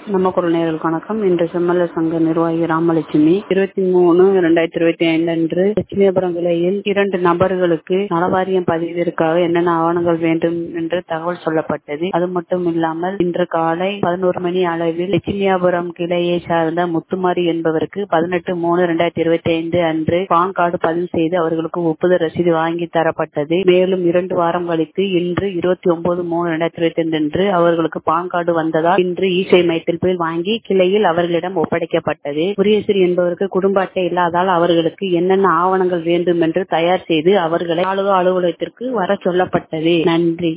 நம்ம குரல் நேயர்களுக்கு வணக்கம் இன்று செம்மலர் சங்க நிர்வாகி ராமலட்சுமி இருபத்தி மூணு இரண்டாயிரத்தி இருபத்தி ஐந்து அன்று லட்சுமிபுரம் விலையில் இரண்டு நபர்களுக்கு நலவாரியம் பதிவிற்காக என்னென்ன ஆவணங்கள் வேண்டும் என்று தகவல் சொல்லப்பட்டது அது மட்டும் இல்லாமல் இன்று காலை பதினோரு மணி அளவில் லட்சுமியாபுரம் கிளையை சார்ந்த முத்துமாரி என்பவருக்கு பதினெட்டு மூணு இரண்டாயிரத்தி இருபத்தி ஐந்து அன்று பான் கார்டு பதிவு செய்து அவர்களுக்கு ஒப்புதல் ரசீது வாங்கி தரப்பட்டது மேலும் இரண்டு வாரம் கழித்து இன்று இருபத்தி ஒன்பது மூணு இரண்டாயிரத்தி இருபத்தி ஐந்து அன்று அவர்களுக்கு பான் கார்டு வந்ததால் இன்று இசை மையத்தில் போய் வாங்கி கிளையில் அவர்களிடம் ஒப்படைக்கப்பட்டது குரியசிறி என்பவருக்கு குடும்ப அட்டை இல்லாதால் அவர்களுக்கு என்னென்ன ஆவணங்கள் வேண்டும் என்று தயார் செய்து அவர்களை தாலுகா அலுவலகத்திற்கு வர சொல்லப்பட்டது நன்றி